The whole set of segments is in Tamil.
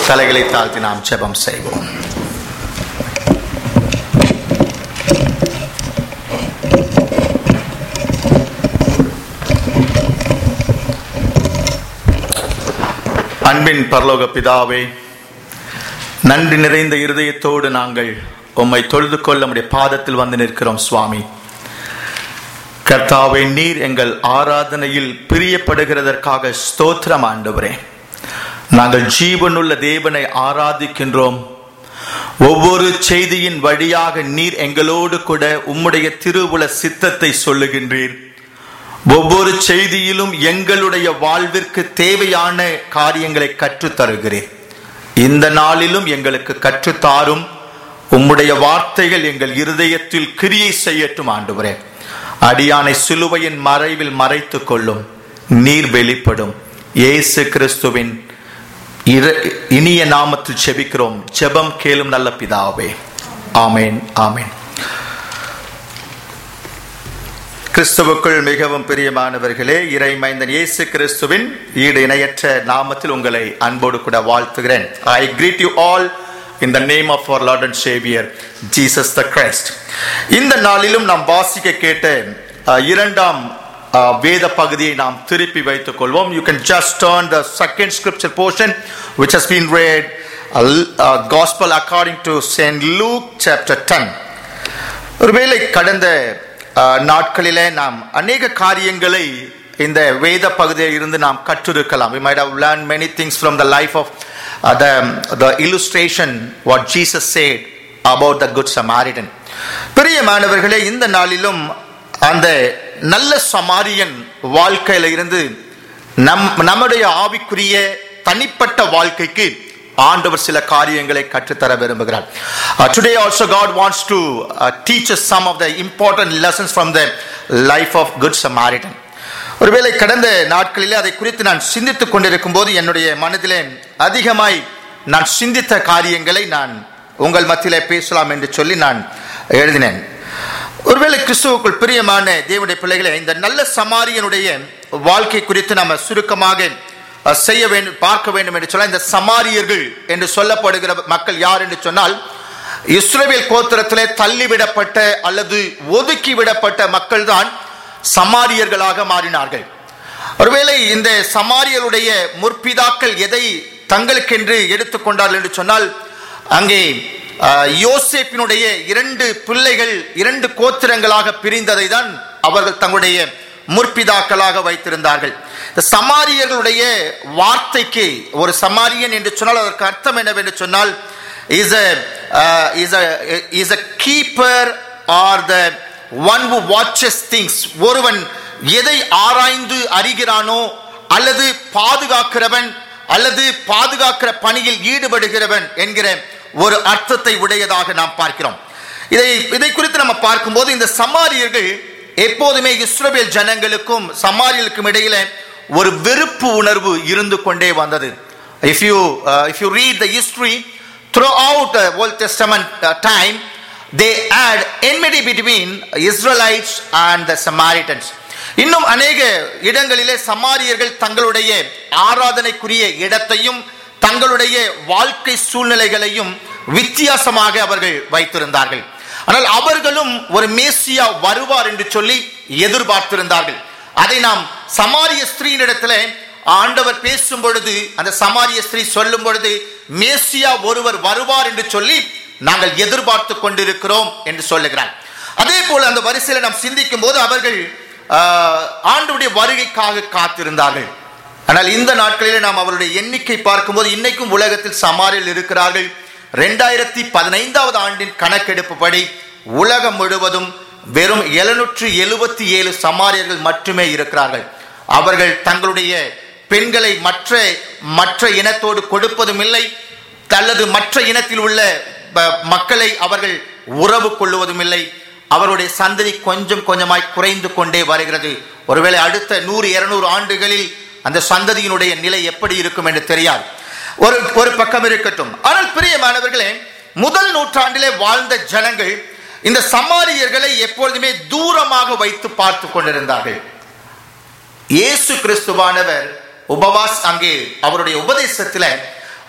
தலைகளை தாழ்த்தி நாம் ஜெபம் செய்வோம் அன்பின் பரலோக பிதாவே நன்றி நிறைந்த இருதயத்தோடு நாங்கள் உம்மை தொழுது கொள்ள நம்முடைய பாதத்தில் வந்து நிற்கிறோம் சுவாமி கர்த்தாவே நீர் எங்கள் ஆராதனையில் பிரியப்படுகிறதற்காக ஸ்தோத்திரம் ஆண்டவரே நாங்கள் ஜீவனுள்ள தேவனை ஆராதிக்கின்றோம் ஒவ்வொரு செய்தியின் வழியாக நீர் எங்களோடு கூட உம்முடைய திருவுல சித்தத்தை சொல்லுகின்றீர் ஒவ்வொரு செய்தியிலும் எங்களுடைய வாழ்விற்கு தேவையான காரியங்களை கற்றுத் தருகிறேன் இந்த நாளிலும் எங்களுக்கு கற்றுத்தாரும் உம்முடைய வார்த்தைகள் எங்கள் இருதயத்தில் கிரியை செய்யட்டும் ஆண்டுவரே அடியானை சிலுவையின் மறைவில் மறைத்துக் கொள்ளும் நீர் வெளிப்படும் இயேசு கிறிஸ்துவின் இர- இனிய நாமத்தில் செபிக்கிறோம் ஜெபம் கேளும் நல்ல பிதாவே ஆமேன் ஆமேன் கிறிஸ்துவுக்குள் மிகவும் பிரியமானவர்களே இறை மைந்தன் இயேசு கிறிஸ்துவின் ஈடு இணையற்ற நாமத்தில் உங்களை அன்போடு கூட வாழ்த்துகிறேன் I greet you all in the name of our Lord and saviour Jesus the Christ இந்த நாளிலும் நாம் வாசிக்க கேட்ட அஹ், இரண்டாம் அஹ், வேத பகுதியை நாம் திருப்பி வைத்துக் கொள்வோம் you can just turn the second scripture portion which has been read uh, gospel according to Saint Luke chapter 10 ஒருவேளை கடந்த அஹ், நாட்களிலே நாம் அநேக காரியங்களை இந்த வேத பகுதியில் இருந்து நாம் கற்றிருக்கலாம் we might have learned many things from the life of uh, the the illustration what Jesus said about the good Samaritan பிரியமானவர்களே இந்த நாளிலும் அந்த நல்ல சமாரியன் வாழ்க்கையில இருந்து நம் நம்முடைய ஆவிக்குரிய தனிப்பட்ட வாழ்க்கைக்கு ஆண்டவர் சில காரியங்களை கற்றுத்தர விரும்புகிறார் today also God wants to teach some of the important lessons from the life of good Samaritan ஒருவேளை கடந்த நாட்களிலே அதை குறித்து நான் சிந்தித்துக் கொண்டிருக்கும் போது என்னுடைய மனதிலே அதிகமாய் நான் சிந்தித்த காரியங்களை நான் உங்கள் மத்தியிலே பேசலாம் என்று சொல்லி நான் எழுதினேன் ஒருவேளை கிறிஸ்துவுக்குள் பிரியமான தேவனுடைய பிள்ளைகளை இந்த நல்ல சமாரியனுடைய வாழ்க்கை குறித்து நாம சுருக்கமாக அஹ், செய்ய வேண்டும் பார்க்க வேண்டும் என்று சொன்னால் இந்த சமாரியர்கள் என்று சொல்லப்படுகிற மக்கள் யார் என்று சொன்னால் இஸ்ரவேல் கோத்திரத்திலே தள்ளிவிடப்பட்ட அல்லது ஒதுக்கி விடப்பட்ட மக்கள் தான் சமாரியர்களாக மாறினார்கள் ஒருவேளை இந்த சமாரியருடைய முற்பிதாக்கள் எதை தங்களுக்கென்று எடுத்துக்கொண்டார்கள் என்று சொன்னால் அங்கே ஆஹ், யோசேப்பினுடைய இரண்டு பிள்ளைகள் இரண்டு கோத்திரங்களாக பிரிந்ததை தான் அவர்கள் தங்களுடைய முற்பிதாக்களாக வைத்திருந்தார்கள் இந்த சமாரியர்களுடைய வார்த்தைக்கு ஒரு சமாரியன் என்று சொன்னால் அதற்கு அர்த்தம் என்னவென்று சொன்னால் is is is a keeper or the one who watches things ஒருவன் எதை ஆராய்ந்து அறிகிறானோ அல்லது பாதுகாக்கிறவன் அல்லது பாதுகாக்கிற பணியில் ஈடுபடுகிறவன் என்கிற ஒரு அர்த்தத்தை உடையதாக நாம் பார்க்கிறோம் இதை இதை குறித்து நம்ம பார்க்கும்போது இந்த சமாரியர்கள் எப்போதுமே இஸ்ரவேல் ஜனங்களுக்கும் சமாரியர்களுக்கும் இடையில ஒரு வெறுப்பு உணர்வு இருந்து கொண்டே வந்தது if you if you read the history throughout old testament time they had enmity between Israelites and the Samaritans. இன்னும் அநேக இடங்களிலே சமாரியர்கள் தங்களுடைய ஆராதனைக்குரிய இடத்தையும் தங்களுடைய வாழ்க்கை சூழ்நிலைகளையும் வித்தியாசமாக அவர்கள் வைத்திருந்தார்கள் ஆனால் அவர்களும் ஒரு மேசியா வருவார் என்று சொல்லி எதிர்பார்த்திருந்தார்கள் அதை நாம் சமாரிய ஸ்திரீனிடத்திலே ஆண்டவர் பேசும் பொழுது அந்த சமாரிய ஸ்திரீ சொல்லும் பொழுது மேசியா ஒருவர் வருவார் என்று சொல்லி நாங்கள் எதிர்பார்த்து கொண்டிருக்கிறோம் என்று சொல்லுகிறார் அதே போல அந்த வரிசையில நாம் சிந்திக்கும் போது அவர்கள் ஆஹ், ஆண்டவருடைய வருகைக்காக காத்திருந்தார்கள் ஆனால் இந்த நாட்களிலே நாம் அவருடைய எண்ணிக்கை பார்க்கும்போது இன்னைக்கும் உலகத்தில் சமாரில் இருக்கிறார்கள் ரெண்டாயிரத்தி பதினைந்தாவது ஆண்டின் கணக்கெடுப்புப்படி உலகம் முழுவதும் வெறும் எழுநூற்று எழுபத்தி ஏழு சமாரியர்கள் மட்டுமே இருக்கிறார்கள் அவர்கள் தங்களுடைய பெண்களை மற்ற மற்ற இனத்தோடு கொடுப்பதும் இல்லை அல்லது மற்ற இனத்தில் உள்ள ப- மக்களை அவர்கள் உறவு கொள்ளுவதும் இல்லை அவருடைய சந்ததி கொஞ்சம் கொஞ்சமாய் குறைந்து கொண்டே வருகிறது ஒருவேளை அடுத்த நூறு இருநூறு ஆண்டுகளில் அந்த சந்ததியினுடைய நிலை எப்படி இருக்கும் என்று தெரியாது ஒரு ஒரு பக்கம் இருக்கட்டும் ஆனால் பிரியமானவர்களே முதல் நூற்றாண்டிலே வாழ்ந்த ஜனங்கள் இந்த சமாரியர்களை எப்பொழுதுமே தூரமாக வைத்து பார்த்து கொண்டிருந்தார்கள் இயேசு கிறிஸ்துவானவர் உபவாஸ் அங்கே அவருடைய உபதேசத்துல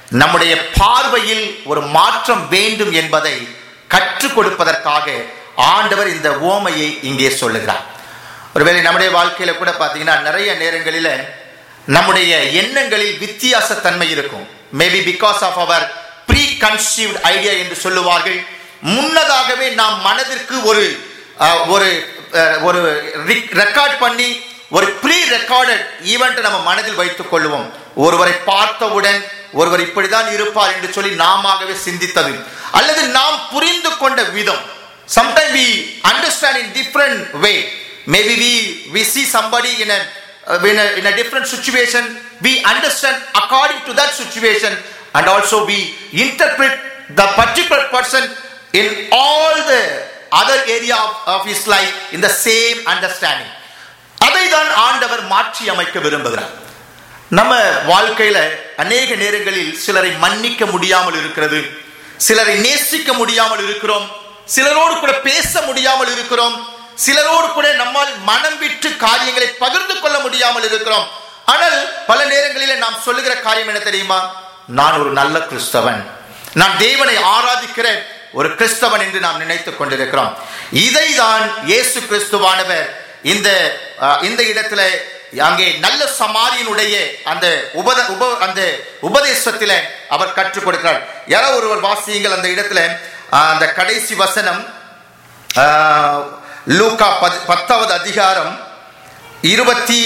நம்முடைய பார்வையில் ஒரு மாற்றம் வேண்டும் என்பதை கற்றுக் கொடுப்பதற்காக ஆண்டவர் இந்த ஓமையை இங்கே சொல்லுகிறார் ஒருவேளை நம்முடைய வாழ்க்கையில கூட பார்த்தீங்கன்னா நிறைய நேரங்களில நம்முடைய எண்ணங்களில் வித்தியாசத்தன்மை இருக்கும் maybe because of our preconceived idea என்று சொல்லுவார்கள் முன்னதாகவே நாம் மனதிற்கு ஒரு அஹ், ஒரு அஹ், ஒரு ரெக்கார்ட் பண்ணி ஒரு ப்ரீ ரெக்கார்டட் ஈவெண்ட் நம்ம மனதில் வைத்துக் கொள்வோம் ஒருவரை பார்த்தவுடன் ஒருவர் இப்படிதான் இருப்பார் என்று சொல்லி நாமவே சிந்தித்தது அல்லது நாம் புரிந்து கொண்ட விதம் sometimes we understand in different way maybe we we see somebody in a uh, in a, in a different situation we understand according to that situation and also we interpret the particular person in all the other area of, of his life in the same understanding அதை தான் ஆண்டவர் மாற்றி அமைக்க விரும்புகிறார் நம்ம வாழ்க்கையில அநேக நேரங்களில் சிலரை மன்னிக்க முடியாமல் இருக்கிறது சிலரை நேசிக்க முடியாமல் இருக்கிறோம் சிலரோடு கூட பேச முடியாமல் இருக்கிறோம் சிலரோடு கூட நம்மால் மனம் விட்டு காரியங்களை பகிர்ந்து கொள்ள முடியாமல் இருக்கிறோம் ஆனால் பல நேரங்களிலே நாம் சொல்லுகிற காரியம் என்ன தெரியுமா நான் ஒரு நல்ல கிறிஸ்தவன் நான் தேவனை ஆராதிக்கிற ஒரு கிறிஸ்தவன் என்று நாம் நினைத்துக் கொண்டிருக்கிறோம் இதை தான் இயேசு கிறிஸ்துவானவர் இந்த அஹ், இந்த இடத்துல அங்கே நல்ல சமாரியனுடைய அந்த உபத உப அந்த உபதேசத்தில அவர் கற்றுக் கொடுக்கிறார் யாரோ ஒருவர் வாசியுங்கள் அந்த இடத்துல அஹ், அந்த கடைசி வசனம் அஹ், லூக்கா பத்- பத்தாவது அதிகாரம் இருபத்தி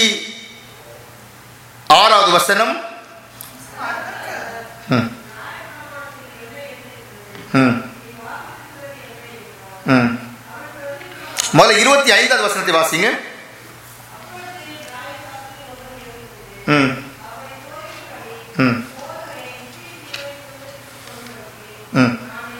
ஆறாவது வசனம் ம். ம். ம். முதல்ல இருபத்தி ஐந்தாவது வசனத்தை வாசிங்க ம் ம் ம்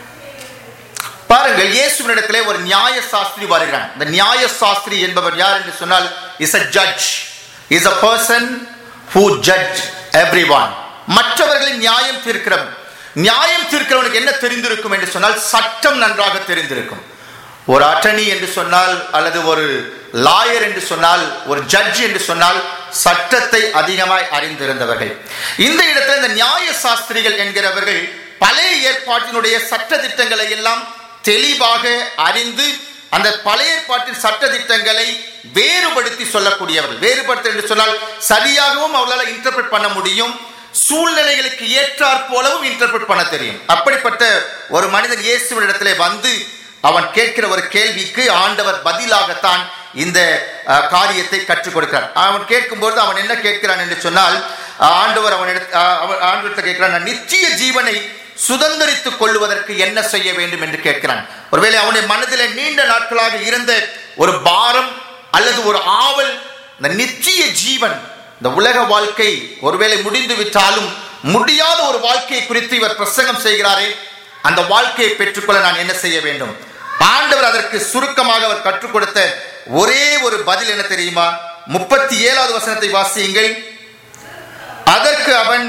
பாருங்கள் இயேசுவினிடத்திலே ஒரு நியாய சாஸ்திரி வருகிறான் இந்த நியாய சாஸ்திரி என்பவர் யார் என்று சொன்னால் is a judge is a person who judge every மற்றவர்களின் நியாயம் தீர்க்கிறவன் நியாயம் தீர்க்கிறவனுக்கு என்ன தெரிந்திருக்கும் என்று சொன்னால் சட்டம் நன்றாக தெரிந்திருக்கும் ஒரு அட்டர்னி என்று சொன்னால் அல்லது ஒரு லாயர் என்று சொன்னால் ஒரு ஜட்ஜ் என்று சொன்னால் சட்டத்தை அதிகமாய் அறிந்திருந்தவர்கள் இந்த இடத்துல இந்த நியாய சாஸ்திரிகள் என்கிறவர்கள் பழைய ஏற்பாட்டினுடைய சட்ட திட்டங்களை எல்லாம் தெளிவாக அறிந்து அந்த பழைய ஏற்பாட்டின் சட்ட திட்டங்களை வேறுபடுத்தி சொல்லக்கூடியவர்கள் வேறுபடுத்த என்று சொன்னால் சரியாகவும் அவர்களால் இன்டர்பிரட் பண்ண முடியும் சூழ்நிலைகளுக்கு ஏற்றாற் போலவும் இன்டர்பிரட் பண்ண தெரியும் அப்படிப்பட்ட ஒரு மனிதன் இயேசுவினிடத்திலே வந்து அவன் கேட்கிற ஒரு கேள்விக்கு ஆண்டவர் பதிலாகத்தான் இந்த அஹ், காரியத்தை கற்றுக் கொடுக்கிறார் அவன் கேட்கும்போது அவன் என்ன கேட்கிறான் என்று சொன்னால் அஹ், ஆண்டவர் அவன் ஆண்டவர்கிட்ட கேட்கிறான் "நான் நித்திய ஜீவனை சுதந்திரித்துக் கொள்வதற்கு என்ன செய்ய வேண்டும் என்று கேட்கிறான் ஒருவேளை அவனுடைய மனதிலே நீண்ட நாட்களாக இருந்த ஒரு பாரம் அல்லது ஒரு ஆவல் இந்த நித்திய ஜீவன் இந்த உலக வாழ்க்கை ஒருவேளை முடிந்து விட்டாலும் முடியாத ஒரு வாழ்க்கையை குறித்து இவர் பிரசங்கம் செய்கிறாரே அந்த வாழ்க்கையை பெற்றுக்கொள்ள நான் என்ன செய்ய வேண்டும் ஆண்டவர் அதற்கு சுருக்கமாக அவர் கற்றுக் கொடுத்த ஒரே ஒரு பதில் என்ன தெரியுமா முப்பத்தி ஏழாவது வசனத்தை வாசியுங்கள் அதற்கு அவன்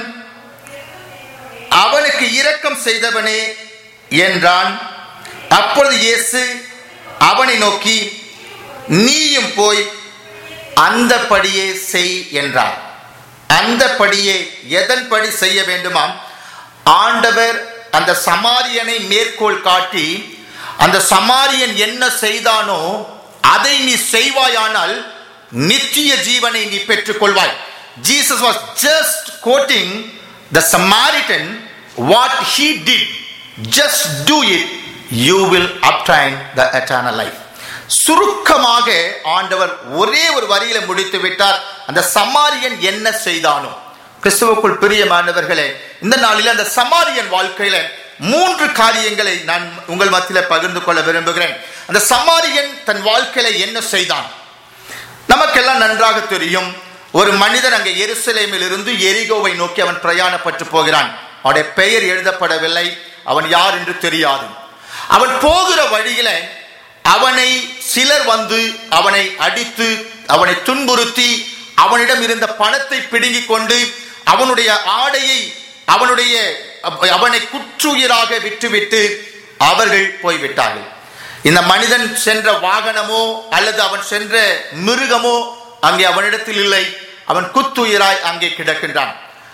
அவனுக்கு இரக்கம் செய்தவனே என்றான் அப்பொழுது இயேசு அவனை நோக்கி நீயும் போய் அந்தபடியே செய் என்றார் அந்தபடியே எதன்படி செய்ய வேண்டுமாம் ஆண்டவர் அந்த சமாரியனை மேற்கோள் காட்டி அந்த சமாரியன் என்ன செய்தானோ அதை நீ செய்வாயானால் நித்திய ஜீவனை நீ பெற்றுக் கொள்வாய் Jesus was just quoting the Samaritan what he did just do it you will obtain the eternal life சுருக்கமாக ஆண்டவர் ஒரே ஒரு வரியில முடித்து விட்டார் அந்த சமாரியன் என்ன செய்தானோ கிறிஸ்துவுக்குள் பிரியமானவர்களே இந்த நாளில் அந்த சமாரியன் வாழ்க்கையில மூன்று காரியங்களை நான் உங்கள் மத்தியில பகிர்ந்து கொள்ள விரும்புகிறேன் அந்த சமாரியன் தன் வாழ்க்கையில என்ன செய்தான் நமக்கெல்லாம் நன்றாக தெரியும் ஒரு மனிதன் அங்கே எருசலேமில் இருந்து எரிகோவை நோக்கி அவன் பிரயாணப்பட்டு போகிறான் அவனுடைய பெயர் எழுதப்படவில்லை அவன் யார் என்று தெரியாது அவன் போகிற வழியில அவனை சிலர் வந்து அவனை அடித்து அவனை துன்புறுத்தி அவனிடம் இருந்த பணத்தை பிடுங்கிக் கொண்டு அவனுடைய ஆடையை அவனுடைய அவனை குற்றுயிராக விட்டுவிட்டு அவர்கள் போய்விட்டார்கள் இந்த மனிதன் சென்ற வாகனமோ அல்லது அவன் சென்ற மிருகமோ அங்கே அவனிடத்தில் இல்லை அவன் குத்துயிராய் அங்கே கிடக்கின்றான்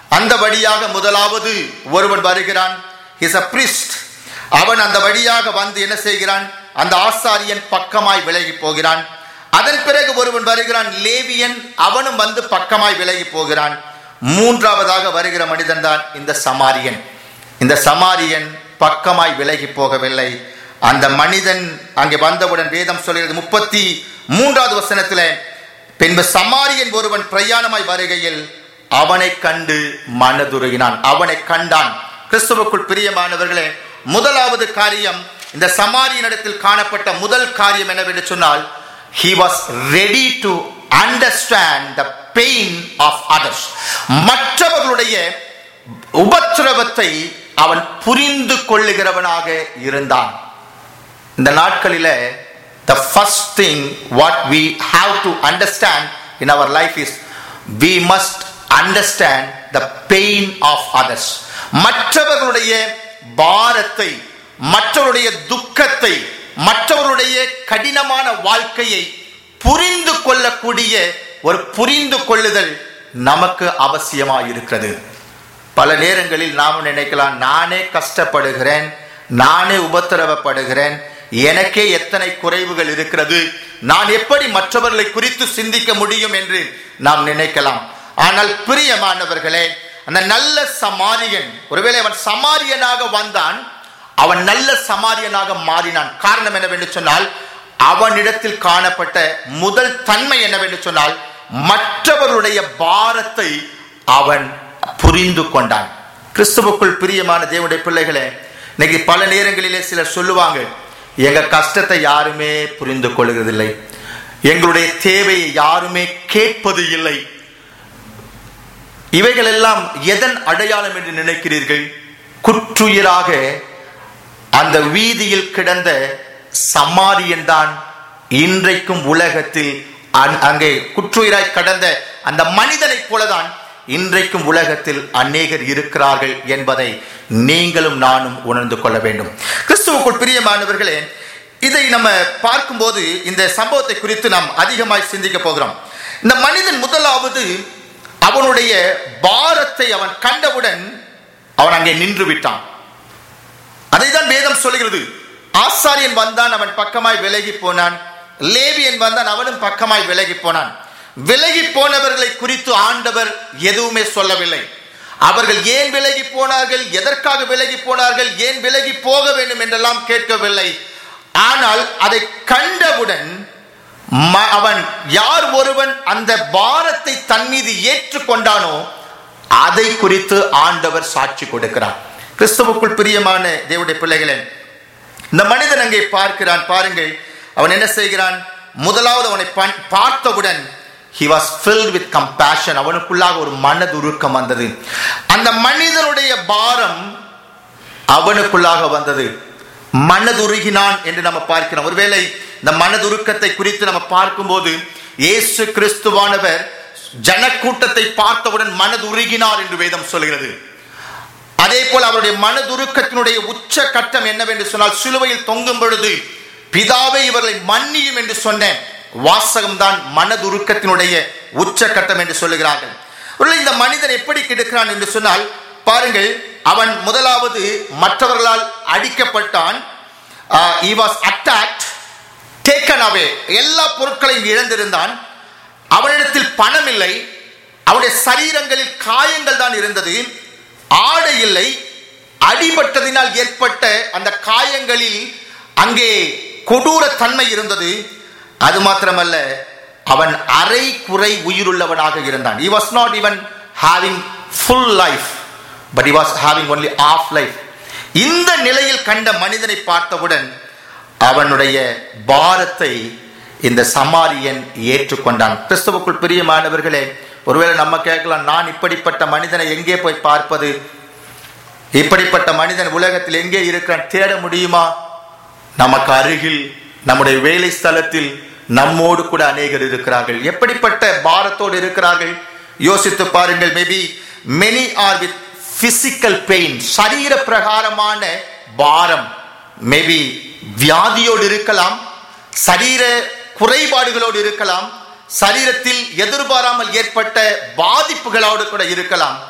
அந்த வழியாக முதலாவது ஒருவன் வருகிறான் இஸ் அ பிரிஸ்ட் அவன் அந்த வழியாக வந்து என்ன செய்கிறான் அந்த ஆசாரியன் பக்கமாய் விலகி போகிறான் அதன் பிறகு ஒருவன் வருகிறான் லேவியன் அவனும் வந்து பக்கமாய் விலகி போகிறான் மூன்றாவதாக வருகிற மனிதன் தான் இந்த சமாரியன் இந்த சமாரியன் பக்கமாய் விலகி போகவில்லை அந்த மனிதன் அங்கே வந்தவுடன் வேதம் சொல்கிறது முப்பத்தி மூன்றாவது வசனத்தில் பின்பு சமாரியன் ஒருவன் பிரயாணமாய் வருகையில் அவனை கண்டு மனதுருகினான் அவனை கண்டான் கிறிஸ்துவுக்குள் பிரியமானவர்களே முதலாவது காரியம் இந்த சமாரியனிடத்தில் காணப்பட்ட முதல் காரியம் என்னவென்று சொன்னால் he was ready to understand the pain of others மற்றவர்களுடைய உபத்திரவத்தை அவன் புரிந்து கொள்ளுகிறவனாக இருந்தான் இந்த நாட்களில the first thing what we have to understand in our life is we must understand the pain of others மற்றவர்களுடைய பாரத்தை மற்றவருடைய துக்கத்தை மற்றவருடைய கடினமான வாழ்க்கையை புரிந்து கொள்ளக்கூடிய ஒரு புரிந்து கொள்ளுதல் நமக்கு அவசியமாக இருக்கிறது பல நேரங்களில் நாம் நினைக்கலாம் நானே கஷ்டப்படுகிறேன் நானே உபத்திரவப்படுகிறேன் எனக்கே எத்தனை குறைவுகள் இருக்கிறது நான் எப்படி மற்றவர்களை குறித்து சிந்திக்க முடியும் என்று நாம் நினைக்கலாம் ஆனால் பிரியமானவர்களே அந்த நல்ல சமாரியன் ஒருவேளை அவன் சமாரியனாக வந்தான் அவன் நல்ல சமாரியனாக மாறினான் காரணம் என்னவென்று சொன்னால் அவனிடத்தில் காணப்பட்ட முதல் தன்மை என்னவென்று சொன்னால் மற்றவருடைய பாரத்தை அவன் புரிந்து கொண்டான் கிறிஸ்துவுக்குள் பிரியமான தேவனுடைய பிள்ளைகளே இன்னைக்கு பல நேரங்களிலே சிலர் சொல்லுவாங்க எங்க கஷ்டத்தை யாருமே புரிந்து கொள்கிறதில்லை எங்களுடைய தேவையை யாருமே கேட்பது இல்லை இவைகள் எல்லாம் எதன் அடையாளம் என்று நினைக்கிறீர்கள் குற்றுயிராக அந்த வீதியில் கிடந்த சமாரியன் தான் இன்றைக்கும் உலகத்தில் அங்- அங்கே குற்றுயிராய் கடந்த அந்த மனிதனைப் போலதான் இன்றைக்கும் உலகத்தில் அநேகர் இருக்கிறார்கள் என்பதை நீங்களும் நானும் உணர்ந்து கொள்ள வேண்டும் கிறிஸ்துவுக்குள் பிரியமானவர்களே இதை நம்ம பார்க்கும்போது இந்த சம்பவத்தை குறித்து நாம் அதிகமாய் சிந்திக்க போகிறோம் இந்த மனிதன் முதலாவது அவனுடைய பாரத்தை அவன் கண்டவுடன் அவன் அங்கே நின்று விட்டான் அதைதான் வேதம் சொல்கிறது ஆசாரியன் வந்தான் அவன் பக்கமாய் விலகி போனான் லேவியன் வந்தான் அவனும் பக்கமாய் விலகி போனான் விலகி போனவர்களை குறித்து ஆண்டவர் எதுவுமே சொல்லவில்லை அவர்கள் ஏன் விலகி போனார்கள் எதற்காக விலகி போனார்கள் ஏன் விலகி போக வேண்டும் என்றெல்லாம் கேட்கவில்லை ஆனால் அதை கண்டவுடன் ம- அவன் யார் ஒருவன் அந்த பாரத்தை தன் மீது ஏற்றுக்கொண்டானோ அதை குறித்து ஆண்டவர் சாட்சி கொடுக்கிறார் கிறிஸ்துவுக்குள் பிரியமான தேவனுடைய பிள்ளைகளே இந்த மனிதன் அங்கே பார்க்கிறான் பாருங்கள் அவன் என்ன செய்கிறான் முதலாவது அவனை பண்- பார்த்தவுடன் he was filled with compassion அவனுக்குள்ளாக ஒரு மனதுருக்கம் வந்தது அந்த மனிதனுடைய பாரம் அவனுக்குள்ளாக வந்தது மனதுருகினான் என்று நம்ம பார்க்கிறோம் ஒருவேளை இந்த மனதுருக்கத்தை குறித்து நம்ம பார்க்கும்போது இயேசு கிறிஸ்துவானவர் ஜனக்கூட்டத்தை பார்த்தவுடன் மனதுருகினார் என்று வேதம் சொல்கிறது அதே போல் அவருடைய மனதுருக்கத்தினுடைய உச்ச கட்டம் என்னவென்று சொன்னால் சிலுவையில் தொங்கும் பொழுது பிதாவே இவர்களை மன்னியும் என்று சொன்ன வாசகம்தான் மனதுருக்கத்தினுடைய உச்ச கட்டம் என்று சொல்லுகிறார்கள் ஒருவேளை இந்த மனிதன் எப்படி கெடுக்கிறான் என்று சொன்னால் பாருங்கள் அவன் முதலாவது மற்றவர்களால் அடிக்கப்பட்டான் he was attacked taken away எல்லா பொருட்களையும் இழந்திருந்தான் அவனிடத்தில் பணம் இல்லை அவனுடைய சரீரங்களில் காயங்கள் தான் இருந்தது ஆடை இல்லை அடிபட்டதினால் ஏற்பட்ட அந்த காயங்களில் அங்கே கொடூர தன்மை இருந்தது அது மாத்திரமல்ல அவன் அரை குறை உயிருள்ளவனாக இருந்தான் he was not even having full life but he was having only half life இந்த நிலையில் கண்ட மனிதனை பார்த்தவுடன் அவனுடைய பாரத்தை இந்த சமாரியன் ஏற்றுக்கொண்டான் கிறிஸ்துவுக்குள் பிரியமானவர்களே ஒருவேளை நம்ம கேட்கலாம் நான் இப்படிப்பட்ட மனிதனை எங்கே போய் பார்ப்பது இப்படிப்பட்ட மனிதன் உலகத்தில் எங்கே இருக்கிறான் தேட முடியுமா நமக்கு அருகில் நம்முடைய வேலை ஸ்தலத்தில் நம்மோடு கூட அநேகர் இருக்கிறார்கள் எப்படிப்பட்ட பாரத்தோடு இருக்கிறார்கள் யோசித்து பாருங்கள் maybe many are with physical pain சரீர பிரகாரமான பாரம் மேபி வியாதியோடு இருக்கலாம் சரீர குறைபாடுகளோடு இருக்கலாம் சரீரத்தில் எதிர்பாராமல் ஏற்பட்ட பாதிப்புகளோடு கூட இருக்கலாம்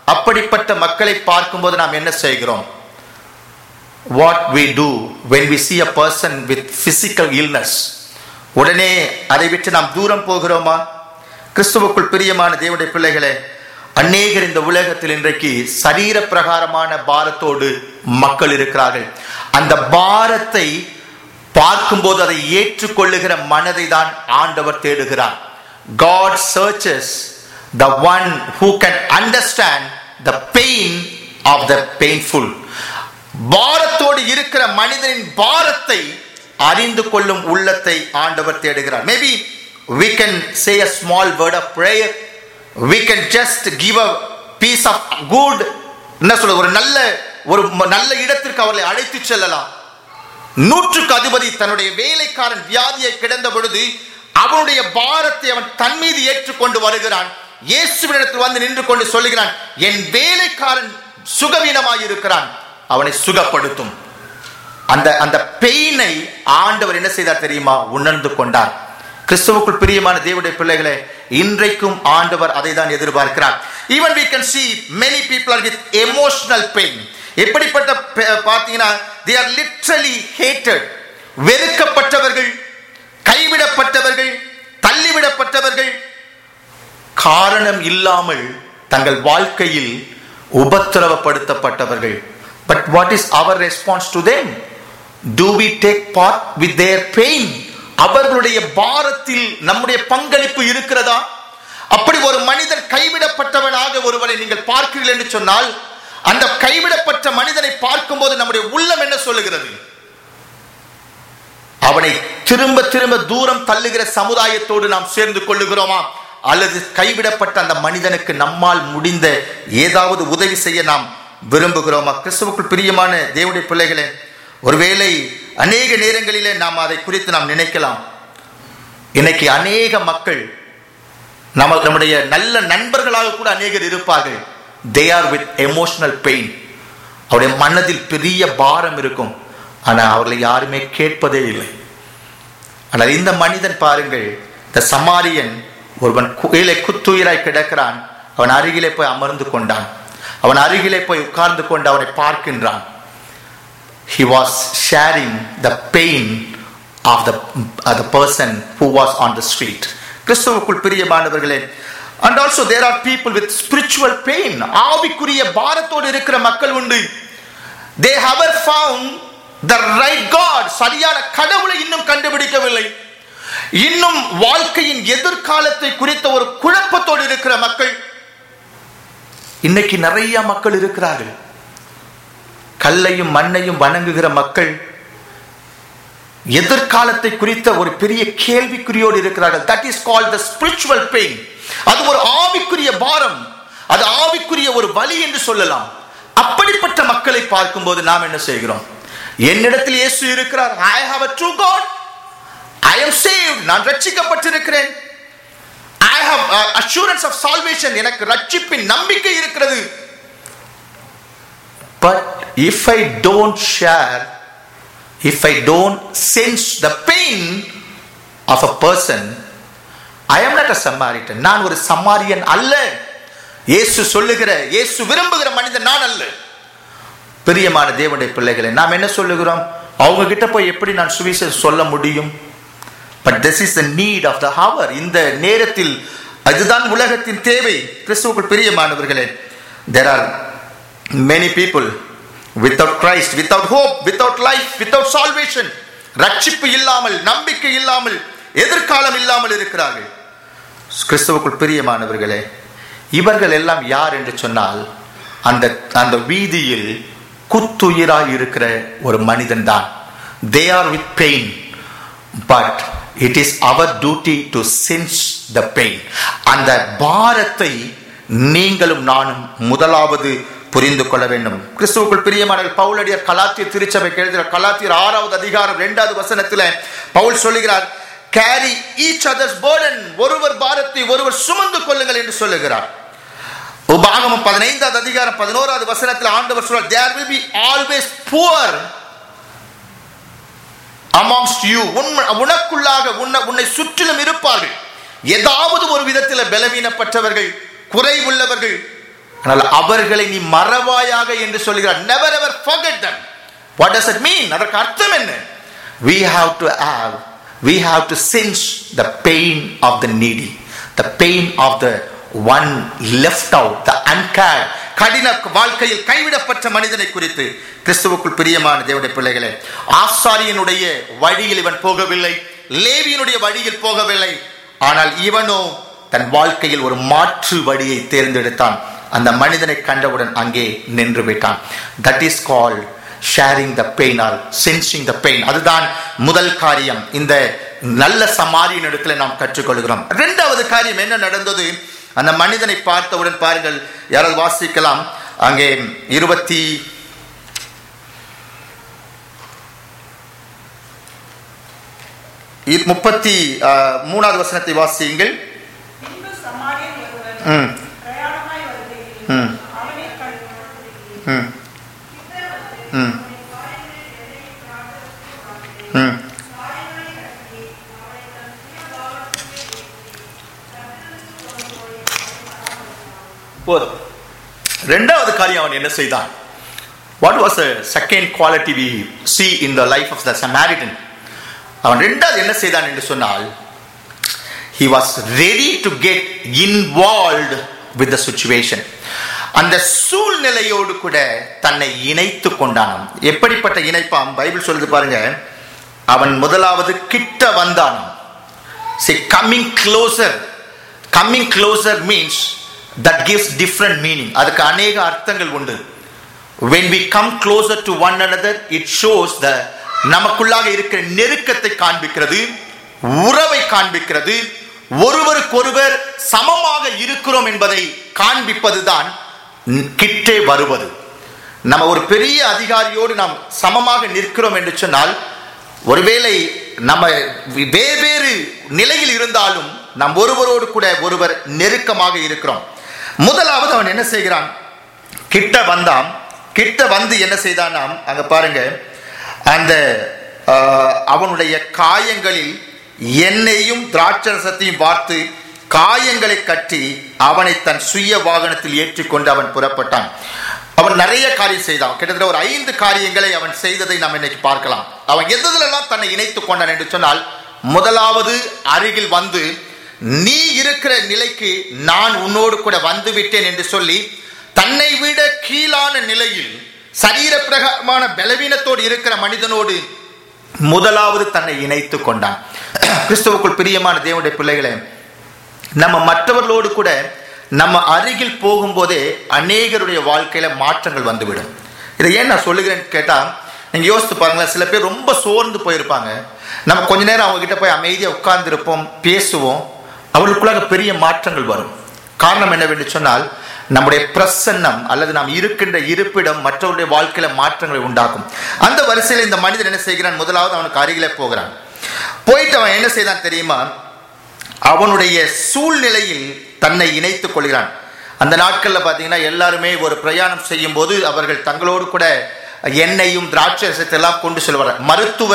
அப்படிப்பட்ட மக்களை பார்க்கும்போது நாம் என்ன செய்கிறோம் what we do when we see a person with physical illness உடனே அதை விட்டு நாம் தூரம் போகிறோமா கிறிஸ்துவுக்குள் பிரியமான தேவனுடைய பிள்ளைகளே அநேகர் இந்த உலகத்தில் இன்றைக்கு சரீர பிரகாரமான பாரத்தோடு மக்கள் இருக்கிறார்கள் அந்த பாரத்தை பார்க்கும்போது அதை ஏற்றுக்கொள்ளுகிற மனதை தான் ஆண்டவர் தேடுகிறார் God searches the one who can understand the pain of the painful பாரத்தோடு இருக்கிற மனிதனின் பாரத்தை அறிந்து கொள்ளும் உள்ளத்தை ஆண்டவர் தேடுகிறார் maybe we can say a small word of prayer we can just give a piece of good என்ன சொல்ல ஒரு நல்ல ஒரு ம- நல்ல இடத்திற்கு அவர்களை அழைத்து செல்லலாம் நூற்றுக்கு அதிபதி தன்னுடைய வேலைக்காரன் வியாதியை கிடந்த பொழுது அவனுடைய பாரத்தை அவன் தன் மீது ஏற்றுக்கொண்டு வருகிறான் இயேசுவினிடத்தில் வந்து நின்று கொண்டு சொல்லுகிறான் என் வேலைக்காரன் சுகவீனமாய் இருக்கிறான் அவனை சுகப்படுத்தும் அந்த அந்த பெயினை ஆண்டவர் என்ன செய்தார் தெரியுமா உணர்ந்து கொண்டார் கிறிஸ்துவுக்குள் பிரியமான தேவனுடைய பிள்ளைகளே இன்றைக்கும் ஆண்டவர் அதை தான் எதிர்பார்க்கிறார் even we can see many people are with emotional pain எப்படிப்பட்ட பே- பார்த்தீங்கன்னா they are literally hated வெறுக்கப்பட்டவர்கள் கைவிடப்பட்டவர்கள் தள்ளிவிடப்பட்டவர்கள் காரணம் இல்லாமல் தங்கள் வாழ்க்கையில் உபத்திரவப்படுத்தப்பட்டவர்கள் but what is our response to them do we take part with their pain அவர்களுடைய பாரத்தில் நம்முடைய பங்களிப்பு இருக்கிறதா அப்படி ஒரு மனிதன் கைவிடப்பட்டவனாக ஒருவரை நீங்கள் பார்க்கிறீர்கள் என்று சொன்னால் அந்த கைவிடப்பட்ட மனிதனை பார்க்கும்போது நம்முடைய உள்ளம் என்ன சொல்லுகிறது அவனை திரும்ப திரும்ப தூரம் தள்ளுகிற சமுதாயத்தோடு நாம் சேர்ந்து கொள்ளுகிறோமா அல்லது கைவிடப்பட்ட அந்த மனிதனுக்கு நம்மால் முடிந்த ஏதாவது உதவி செய்ய நாம் விரும்புகிறோமா கிறிஸ்துவுக்குள் பிரியமான தேவனுடைய பிள்ளைகளே ஒருவேளை அநேக நேரங்களிலே நாம் அதை குறித்து நாம் நினைக்கலாம் இன்னைக்கு அநேக மக்கள் நம்ம நம்முடைய நல்ல நண்பர்களாக கூட அநேகர் இருப்பார்கள் they are with emotional pain அவருடைய மனதில் பெரிய பாரம் இருக்கும் ஆனால் அவர்களை யாருமே கேட்பதே இல்லை ஆனால் இந்த மனிதன் பாருங்கள் இந்த சமாரியன் ஒருவன் கீழே குத்துயிராய் கிடக்கிறான் அவன் அருகிலே போய் அமர்ந்து கொண்டான் அவன் அருகிலே போய் உட்கார்ந்து கொண்டு அவனை பார்க்கின்றான் he was sharing the pain of the, of the person who was on the street கிறிஸ்துவுக்குள் பிரியமானவர்களே and also there are people with spiritual pain ஆவிக்குரிய பாரத்தோடு இருக்கிற மக்கள் உண்டு they haven't found the right god சரியான கடவுளை இன்னும் கண்டுபிடிக்கவில்லை இன்னும் வாழ்க்கையின் எதிர்காலத்தை குறித்த ஒரு குழப்பத்தோடு இருக்கிற மக்கள் இன்னைக்கு நிறைய மக்கள் இருக்கிறார்கள் கல்லையும் மண்ணையும் வணங்குகிற மக்கள் எதிர்காலத்தை குறித்த ஒரு பெரிய கேள்விக்குறியோடு இருக்கிறார்கள் that is called the spiritual pain அது ஒரு ஆவிக்குரிய பாரம் அது ஆவிக்குரிய ஒரு வலி என்று சொல்லலாம் அப்படிப்பட்ட மக்களை பார்க்கும்போது நாம் என்ன செய்கிறோம் என்னிடத்தில் இயேசு இருக்கிறார் I have a true God I am saved நான் ரட்சிக்கப்பட்டிருக்கிறேன் I have assurance of salvation எனக்கு ரட்சிப்பின் நம்பிக்கை இருக்கிறது But if I don't share, if I don't sense the pain of a person, I am not a Samaritan. நான் ஒரு சமாரியன் அல்ல இயேசு சொல்லுகிற இயேசு விரும்புகிற மனிதன் நான் அல்ல பிரியமான தேவனுடைய பிள்ளைகளை நாம் என்ன சொல்லுகிறோம் அவங்க கிட்ட போய் எப்படி நான் சுவிசேஷம் சொல்ல முடியும் but this is the need of the hour இந்த நேரத்தில் அதுதான் உலகத்தின் தேவை கிறிஸ்துவுக்குள் பிரியமானவர்களே there are many people without Christ, without hope, without life, without salvation, ரட்சிப்பு இல்லாமல் நம்பிக்கை இல்லாமல் எதிர்காலம் இல்லாமல் இருக்கிறார்கள் கிறிஸ்துவுக்குள் பிரியமானவர்களே இவர்கள் எல்லாம் யார் என்று சொன்னால் அந்த அந்த வீதியில் குத்துயிராய் இருக்கிற ஒரு மனிதன் தான் they are with pain but it is our duty to sense the pain அந்த பாரத்தை நீங்களும் நானும் முதலாவது புரிந்து கொள்ள வேண்டும் கிறிஸ்துவுக்குள் பிரியமான பவுலடியர் கலாத்திய திருச்சபை எழுதுகிற கலாத்தியர் ஆறாவது அதிகாரம் இரண்டாவது வசனத்தில் பவுல் சொல்லுகிறார் கேரி ஈச் அதர்ஸ் burden ஒருவர் பாரத்தை ஒருவர் சுமந்து கொள்ளுங்கள் என்று சொல்லுகிறார் உபாகமம் பதினைந்தாவது அதிகாரம் பதினோராவது வசனத்தில் ஆண்டவர் சொல்றார் தேர் will be always poor amongst you உன் உனக்குள்ளாக உன்னை உன்னை சுற்றிலும் இருப்பார்கள் ஏதாவது ஒரு விதத்தில் பலவீனப்பட்டவர்கள் குறைவுள்ளவர்கள் ஆனால் அவர்களை நீ மறவாயாக என்று சொல்கிறார் never ever forget them what does it mean அதற்கு அர்த்தம் என்ன we have to have we have to sense the pain of the needy the pain of the one left out the uncared கடின வாழ்க்கையில் கைவிடப்பட்ட மனிதனை குறித்து கிறிஸ்துவுக்குள் பிரியமான தேவனுடைய பிள்ளைகளே ஆசாரியனுடைய வழியில் இவன் போகவில்லை லேவியனுடைய வழியில் போகவில்லை ஆனால் இவனோ தன் வாழ்க்கையில் ஒரு மாற்று வழியை தேர்ந்தெடுத்தான் அந்த மனிதனை கண்டவுடன் அங்கே நின்று விட்டான் that is called sharing the pain or sensing the pain அதுதான் முதல் காரியம் இந்த நல்ல சமாரியின் இடத்துல நாம் கற்றுக்கொள்கிறோம் இரண்டாவது காரியம் என்ன நடந்தது அந்த மனிதனை பார்த்தவுடன் பாருங்கள் யாராவது வாசிக்கலாம் அங்கே இருபத்தி இ- முப்பத்தி ஆஹ், மூணாவது வசனத்தை வாசியுங்கள் பின்பு சமாரியன் ஒருவன் ம் பிரயாணமாய் வருகையில் ம் அவனை கண்டு ம் ம் ம் போதும் ரெண்டாவது காரியம் அவன் என்ன செய்தான் what was a second quality we see in the life of the Samaritan அவன் ரெண்டாவது என்ன செய்தான் என்று சொன்னால் he was ready to get involved with the situation அந்த சூழ்நிலையோடு கூட தன்னை இணைத்து கொண்டானாம் எப்படிப்பட்ட இணைப்பாம் பைபிள் சொல்லுது பாருங்க அவன் முதலாவது கிட்ட வந்தானாம் see coming closer coming closer means that gives different meaning அதுக்கு அநேக அர்த்தங்கள் உண்டு when we come closer to one another it shows the நமக்குள்ளாக இருக்கிற நெருக்கத்தை காண்பிக்கிறது உறவை காண்பிக்கிறது ஒருவருக்கொருவர் சமமாக இருக்கிறோம் என்பதை காண்பிப்பதுதான் கிட்டே வருவது நம்ம ஒரு பெரிய அதிகாரியோடு நாம் சமமாக நிற்கிறோம் என்று சொன்னால் ஒருவேளை நம்ம வெவ்வேறு நிலையில் இருந்தாலும் நாம் ஒருவரோடு கூட ஒருவர் நெருக்கமாக இருக்கிறோம் முதலாவது அவன் என்ன செய்கிறான் கிட்ட வந்தான் கிட்ட வந்து என்ன செய்தானாம் அங்க பாருங்க அந்த ஆஹ், அவனுடைய காயங்களில் எண்ணெயும் திராட்சரசத்தையும் பார்த்து காயங்களை கட்டி அவனை தன் சுய வாகனத்தில் ஏற்றிக்கொண்டு அவன் புறப்பட்டான் அவன் நிறைய காரியம் செய்தான் கிட்டத்தட்ட ஒரு ஐந்து காரியங்களை அவன் செய்ததை நாம் இன்னைக்கு பார்க்கலாம் அவன் எதுலெல்லாம் தன்னை இணைத்துக் கொண்டான் என்று சொன்னால் முதலாவது அருகில் வந்து நீ இருக்கிற நிலைக்கு நான் உன்னோடு கூட வந்து விட்டேன் என்று சொல்லி தன்னை விட கீழான நிலையில் சரீர பிரகாரமான பலவீனத்தோடு இருக்கிற மனிதனோடு முதலாவது தன்னை இணைத்துக் கொண்டான் கிறிஸ்துவுக்குள் பிரியமான தேவனுடைய பிள்ளைகளே நம்ம மற்றவர்களோடு கூட நம்ம அருகில் போகும்போதே அநேகருடைய வாழ்க்கையில மாற்றங்கள் வந்துவிடும் இதை ஏன் நான் சொல்லுகிறேன்னு கேட்டா நீங்க யோசித்து பாருங்களேன் சில பேர் ரொம்ப சோர்ந்து போயிருப்பாங்க நம்ம கொஞ்ச நேரம் அவங்க கிட்ட போய் அமைதியா உட்கார்ந்து இருப்போம் பேசுவோம் அவர்களுக்குள்ளாக பெரிய மாற்றங்கள் வரும் காரணம் என்னவென்று சொன்னால் நம்முடைய பிரசன்னம் அல்லது நாம் இருக்கின்ற இருப்பிடம் மற்றவருடைய வாழ்க்கையில மாற்றங்களை உண்டாக்கும் அந்த வரிசையில் இந்த மனிதன் என்ன செய்கிறான் முதலாவது அவனுக்கு அருகிலே போகிறான் போயிட்டு அவன் என்ன செய்தான் தெரியுமா அவனுடைய சூழ்நிலையில் தன்னை இணைத்துக் கொள்கிறான் அந்த நாட்கள்ல பாத்தீங்கன்னா எல்லாருமே ஒரு பிரயாணம் செய்யும் போது அவர்கள் தங்களோடு கூட எண்ணெயும் திராட்சை ரசத்தை எல்லாம் கொண்டு செல்வார் மருத்துவ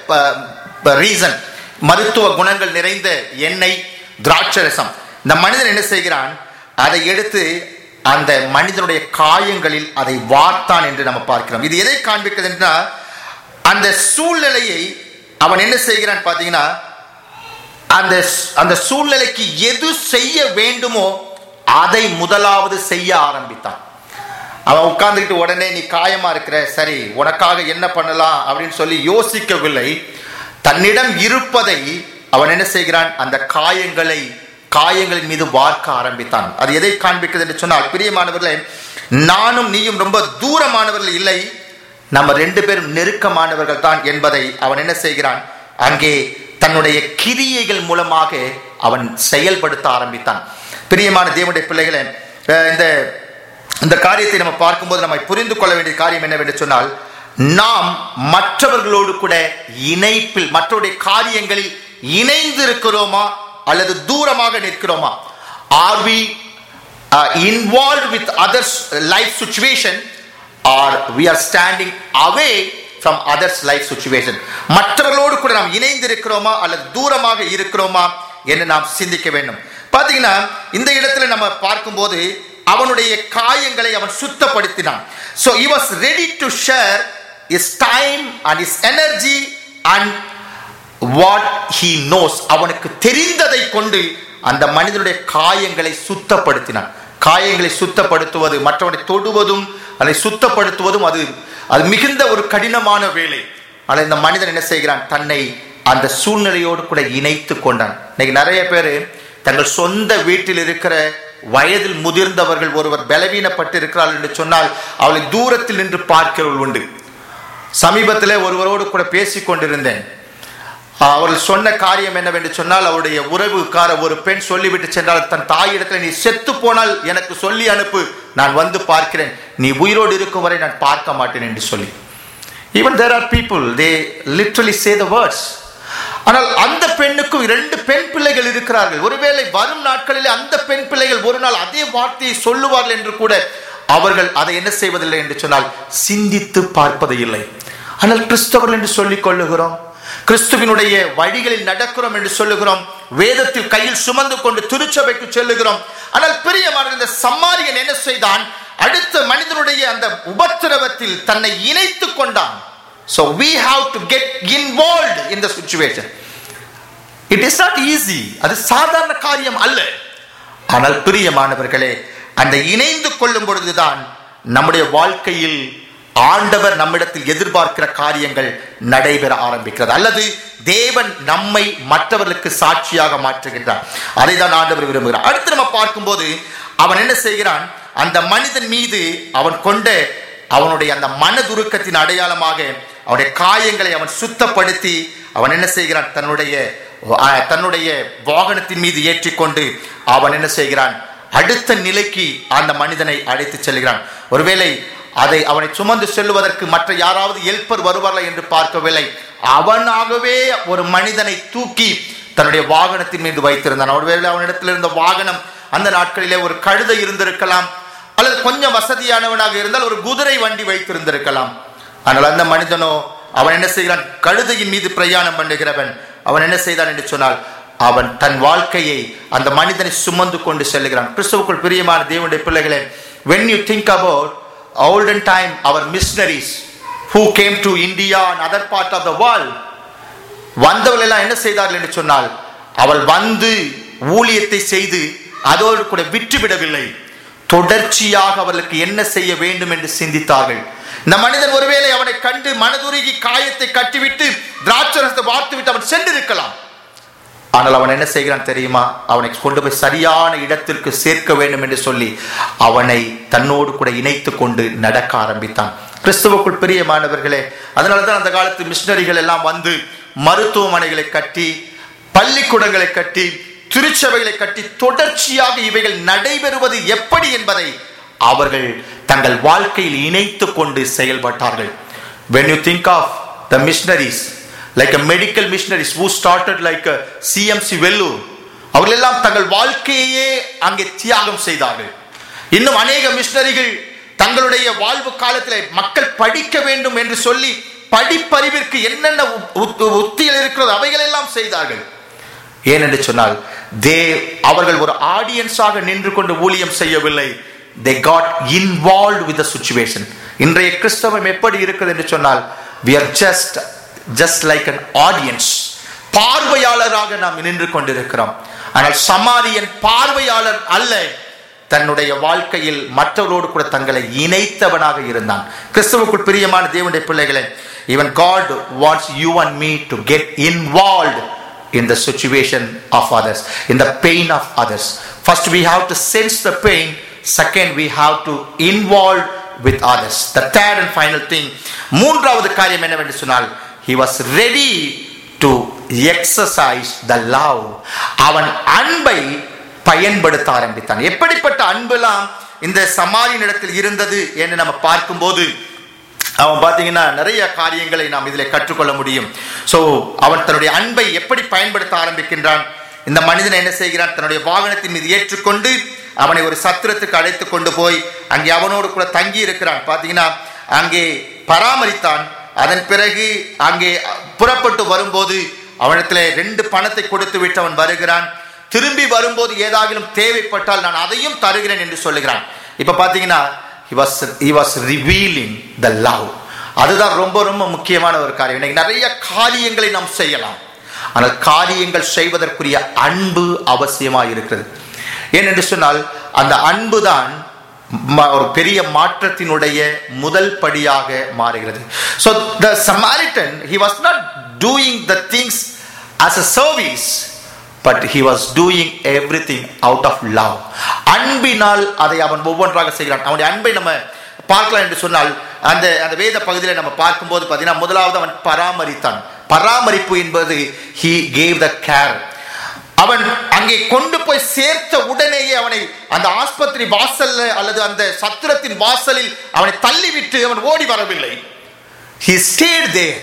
ரீசன் மருத்துவ குணங்கள் நிறைந்த எண்ணெய் திராட்சை ரசம் இந்த மனிதன் என்ன செய்கிறான் அதை எடுத்து அந்த மனிதனுடைய காயங்களில் அதை வார்த்தான் என்று நம்ம பார்க்கிறோம் இது எதை காண்பிக்கிறது என்றால் அந்த சூழ்நிலையை அவன் என்ன செய்கிறான் பாத்தீங்கன்னா அந்த அந்த சூழ்நிலைக்கு எது செய்ய வேண்டுமோ அதை முதலாவது செய்ய ஆரம்பித்தான் அவன் உட்கார்ந்துக்கிட்டு உடனே நீ காயமா இருக்கிற சரி உனக்காக என்ன பண்ணலாம் அப்படின்னு சொல்லி யோசிக்கவில்லை தன்னிடம் இருப்பதை அவன் என்ன செய்கிறான் அந்த காயங்களை காயங்களின் மீது வார்க்க ஆரம்பித்தான் அது எதை காண்பிக்கிறது என்று சொன்னால் பிரியமானவர்களே நானும் நீயும் ரொம்ப தூரமானவர்கள் இல்லை நம்ம ரெண்டு பேரும் நெருக்கமானவர்கள் தான் என்பதை அவன் என்ன செய்கிறான் அங்கே தன்னுடைய கிரியைகள் மூலமாக அவன் செயல்படுத்த ஆரம்பித்தான் பிரியமான தேவனுடைய பிள்ளைகளே அஹ் இந்த இந்த காரியத்தை நம்ம பார்க்கும்போது நம்ம புரிந்து கொள்ள வேண்டிய காரியம் என்னவென்று சொன்னால் நாம் மற்றவர்களோடு கூட இணைப்பில் மற்றவருடைய காரியங்களில் இணைந்து இருக்கிறோமா அல்லது தூரமாக நிற்கிறோமா are we involve with others life situation are we are standing away from others life situation மற்றவர்களோடு கூட நாம் இணைந்து இருக்கிறோமா அல்லது தூரமாக இருக்கிறோமா என்று நாம் சிந்திக்க வேண்டும் பாத்தீங்கன்னா இந்த இடத்துல நம்ம பார்க்கும்போது அவனுடைய காயங்களை அவன் சுத்தப்படுத்தினான் so he was ready to share his time and his energy and what he knows அவனுக்கு தெரிந்ததை கொண்டு அந்த மனிதனுடைய காயங்களை சுத்தப்படுத்தினான் காயங்களை சுத்தப்படுத்துவது மற்றவனை தொடுவதும் அதை சுத்தப்படுத்துவதும் அது அது மிகுந்த ஒரு கடினமான வேலை ஆனால் இந்த மனிதன் என்ன செய்கிறான் தன்னை அந்த சூழ்நிலையோடு கூட இணைத்து கொண்டான் இன்னைக்கு நிறைய பேர் தங்கள் சொந்த வீட்டில் இருக்கிற வயதில் முதிர்ந்தவர்கள் ஒருவர் பலவீனப்பட்டு இருக்கிறார்கள் என்று சொன்னால் அவளை தூரத்தில் நின்று பார்க்கிறவர்கள் உண்டு சமீபத்தில் ஒருவரோடு கூட பேசிக் கொண்டிருந்தேன் அவர்கள் சொன்ன காரியம் என்னவென்று சொன்னால் அவருடைய உறவுக்கார ஒரு பெண் சொல்லிவிட்டு சென்றால் தன் தாயிடத்தில் நீ செத்து போனால் எனக்கு சொல்லி அனுப்பு நான் வந்து பார்க்கிறேன் நீ உயிரோடு இருக்கும் வரை நான் பார்க்க மாட்டேன் என்று சொல்லி even there are people they literally say the words ஆனால் அந்த பெண்ணுக்கும் இரண்டு பெண் பிள்ளைகள் இருக்கிறார்கள் ஒருவேளை வரும் நாட்களிலே அந்த பெண் பிள்ளைகள் ஒரு நாள் அதே வார்த்தையை சொல்லுவார்கள் என்று கூட அவர்கள் அதை என்ன செய்வதில்லை என்று சொன்னால் சிந்தித்து பார்ப்பது இல்லை ஆனால் கிறிஸ்தவர்கள் என்று சொல்லிக் கொள்ளுகிறோம் கிறிஸ்துவினுடைய வழிகளில் நடக்கிறோம் என்று சொல்லுகிறோம் வேதத்தில் கையில் சுமந்து கொண்டு திருச்சபைக்கு செல்லுகிறோம் ஆனால் பிரியமான இந்த சம்மாரியன் என்ன செய்தான் அடுத்த மனிதனுடைய அந்த உபத்திரவத்தில் தன்னை இணைத்துக் கொண்டான் so we have to get involved in the situation it is not easy அது சாதாரண காரியம் அல்ல ஆனால் பிரியமானவர்களே அந்த இணைந்து கொள்ளும் பொழுதுதான் நம்முடைய வாழ்க்கையில் ஆண்டவர் நம்மிடத்தில் எதிர்பார்க்கிற காரியங்கள் நடைபெற ஆரம்பிக்கிறது அல்லது தேவன் நம்மை மற்றவர்களுக்கு சாட்சியாக மாற்றுகின்றார் அதை தான் ஆண்டவர் விரும்புகிறார் அடுத்து நம்ம பார்க்கும்போது அவன் என்ன செய்கிறான் அந்த மனிதன் மீது அவன் கொண்ட அவனுடைய அந்த மனதுருக்கத்தின் அடையாளமாக அவனுடைய காயங்களை அவன் சுத்தப்படுத்தி அவன் என்ன செய்கிறான் தன்னுடைய அஹ், தன்னுடைய வாகனத்தின் மீது ஏற்றிக்கொண்டு அவன் என்ன செய்கிறான் அடுத்த நிலைக்கு அந்த மனிதனை அழைத்து செல்கிறான் ஒருவேளை அதை அவனை சுமந்து செல்வதற்கு மற்ற யாராவது எல்பர் வருவார்களா என்று பார்க்கவில்லை அவனாகவே ஒரு மனிதனை தூக்கி தன்னுடைய வாகனத்தின் மீது வைத்திருந்தான் ஒருவேளை அவனிடத்தில் இருந்த வாகனம் அந்த நாட்களிலே ஒரு கழுதை இருந்திருக்கலாம் அல்லது கொஞ்சம் வசதியானவனாக இருந்தால் ஒரு குதிரை வண்டி வைத்திருந்திருக்கலாம் ஆனால் அந்த மனிதனோ அவன் என்ன செய்கிறான் கழுதையின் மீது பிரயாணம் பண்ணுகிறவன் அவன் என்ன செய்தான் என்று சொன்னால் அவன் தன் வாழ்க்கையை அந்த மனிதனை சுமந்து கொண்டு செல்லுகிறான் கிறிஸ்துவுக்குள் பிரியமான தேவனுடைய பிள்ளைகளே when you think about olden time our missionaries who came to India and other part of the world வந்தவர்கள் எல்லாம் என்ன செய்தார்கள் என்று சொன்னால் அவள் வந்து ஊழியத்தை செய்து அதோடு கூட விட்டுவிடவில்லை தொடர்ச்சியாக அவர்களுக்கு என்ன செய்ய வேண்டும் என்று சிந்தித்தார்கள் இந்த மனிதன் ஒருவேளை அவனை கண்டு மனதுருகி காயத்தை கட்டிவிட்டு திராட்சரசத்தை வார்த்து விட்டு அவன் சென்றிருக்கலாம் ஆனால் அவன் என்ன செய்கிறான் தெரியுமா அவனை கொண்டு போய் சரியான இடத்திற்கு சேர்க்க வேண்டும் என்று சொல்லி அவனை தன்னோடு கூட இணைத்து கொண்டு நடக்க ஆரம்பித்தான் கிறிஸ்துவுக்குள் பிரியமானவர்களே அதனால தான் அந்த காலத்து மிஷினரிகள் எல்லாம் வந்து மருத்துவமனைகளை கட்டி பள்ளிக்கூடங்களை கட்டி திருச்சபைகளை கட்டி தொடர்ச்சியாக இவைகள் நடைபெறுவது எப்படி என்பதை அவர்கள் தங்கள் வாழ்க்கையில் இணைத்து கொண்டு செயல்பட்டார்கள் when you think of the missionaries like a medical missionaries who started like a CMC Vellore அவர்கள் எல்லாம் தங்கள் வாழ்க்கையே அங்கே தியாகம் செய்தார்கள் இன்னும் அநேக மிஷினரிகள் தங்களுடைய வாழ்வு காலத்தில் மக்கள் படிக்க வேண்டும் என்று சொல்லி படிப்பறிவிற்கு என்னென்ன உத்- உத்- உத்திகள் இருக்கிறதோ அவைகள் எல்லாம் செய்தார்கள் ஏனென்று சொன்னால் தே அவர்கள் ஒரு ஆடியன்ஸாக நின்று கொண்டு ஊழியம் செய்யவில்லை they got involve with the situation இன்றைய கிறிஸ்தவம் எப்படி இருக்குது என்று சொன்னால் we are just just like an audience பார்வையாளராக நாம் நின்று கொண்டிருக்கிறோம் ஆனால் சமாரியன் பார்வையாளர் அல்ல தன்னுடைய வாழ்க்கையில் மற்றவரோடு கூட தங்களை இணைத்தவனாக இருந்தான் கிறிஸ்துவுக்குள் பிரியமான தேவனுடைய பிள்ளைகளே even God wants you and me to get involved in the situation of others, in the pain of others. First, we have to sense the pain. Second, we have to involve with others. The third and final thing, மூன்றாவது காரியம் என்னவென்று சொன்னால் he was ready to exercise the love. அவன் அன்பை பயன்படுத்த ஆரம்பித்தான் எப்படிப்பட்ட அன்பெல்லாம் இந்த சமாரியின் இடத்தில் இருந்தது என்று நம்ம பார்க்கும்போது அவன் பார்த்தீங்கன்னா நிறைய காரியங்களை நாம் இதில் கற்றுக்கொள்ள முடியும் ஸோ அவன் தன்னுடைய அன்பை எப்படி பயன்படுத்த ஆரம்பிக்கின்றான் இந்த மனிதன் என்ன செய்கிறான் தன்னுடைய வாகனத்தின் மீது ஏற்றுக்கொண்டு அவனை ஒரு சத்திரத்துக்கு அழைத்து கொண்டு போய் அங்கே அவனோடு கூட தங்கி இருக்கிறான் பார்த்தீங்கன்னா அங்கே பராமரித்தான் அதன் பிறகு அங்கே புறப்பட்டு வரும்போது அவனிடத்தில் ரெண்டு பணத்தை கொடுத்து விட்டு அவன் வருகிறான் திரும்பி வரும்போது ஏதாகிலும் தேவைப்பட்டால் நான் அதையும் தருகிறேன் என்று சொல்லுகிறான் இப்ப பாத்தீங்கன்னா he was he was revealing the love அதுதான் ரொம்ப ரொம்ப முக்கியமான ஒரு காரியம் இன்னைக்கு நிறைய காரியங்களை நாம் செய்யலாம் ஆனால் காரியங்கள் செய்வதற்குரிய அன்பு அவசியமாக இருக்கிறது ஏனென்று சொன்னால் அந்த அன்பு தான் ம- ஒரு பெரிய மாற்றத்தினுடைய முதல் படியாக மாறுகிறது so the samaritan he was not doing the things as a service but he was doing everything out of love அன்பினால் அதை அவன் ஒவ்வொன்றாக செய்கிறான் அவனுடைய அன்பை நம்ம பார்க்கலாம் என்று சொன்னால் அந்த அந்த வேத பகுதியில் நம்ம பார்க்கும்போது பார்த்தீங்கன்னா முதலாவது அவன் பராமரித்தான் பராமரிப்பு என்பது he gave the care அவன் அங்கே கொண்டு போய் சேர்த்த உடனேயே அவனை அந்த ஆஸ்பத்திரி வாசல்ல அல்லது அந்த சத்திரத்தின் வாசலில் அவனை தள்ளிவிட்டு அவன் ஓடி வரவில்லை he stayed there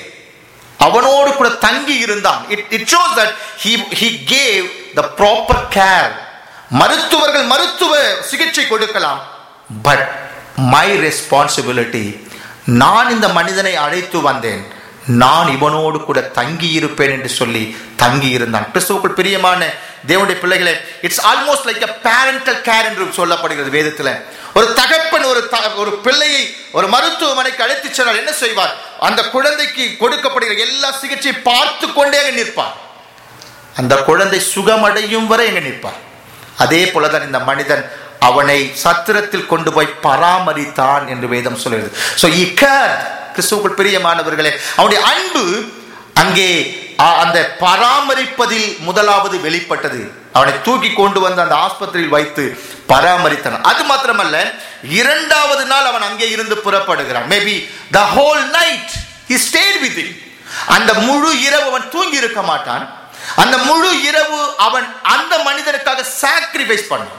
அவனோடு கூட தங்கி இருந்தான் it it shows that he he gave the proper care மருத்துவர்கள் மருத்துவ சிகிச்சை கொடுக்கலாம் பட் மை ரெஸ்பான்சிபிலிட்டி நான் இந்த மனிதனை அழைத்து வந்தேன் நான் இவனோடு கூட தங்கி இருப்பேன் என்று சொல்லி தங்கி இருந்தான் கிறிஸ்துவுக்குள் பிரியமான தேவனுடைய பிள்ளைகளே it's almost like a parental care என்று சொல்லப்படுகிறது வேதத்தில் ஒரு தகப்பன் ஒரு த- ஒரு பிள்ளையை ஒரு மருத்துவமனைக்கு அழைத்து சென்றால் என்ன செய்வார் அந்த குழந்தைக்கு கொடுக்கப்படுகிற எல்லா சிகிச்சையை பார்த்து கொண்டே அங்கே நிற்பார் அந்த குழந்தை சுகமடையும் வரை எங்க நிற்பார் அதே போலதான் இந்த மனிதன் அவனை சத்திரத்தில் கொண்டு போய் பராமரித்தான் என்று வேதம் சொல்கிறது ஸோ கிறிஸ்துவுக்குள் பிரியமானவர்களே அவனுடைய அன்பு அங்கே அ- அந்த பராமரிப்பதில் முதலாவது வெளிப்பட்டது அவனை தூக்கி கொண்டு வந்து அந்த ஆஸ்பத்திரியில் வைத்து பராமரித்தான் அது மாத்திரமல்ல இரண்டாவது நாள் அவன் அங்கே இருந்து புறப்படுகிறான் maybe the whole night he stayed with him அந்த முழு இரவு அவன் தூங்கி இருக்க மாட்டான் அந்த முழு இரவு அவன் அந்த மனிதனுக்காக சாக்ரிஃபைஸ் பண்ணான்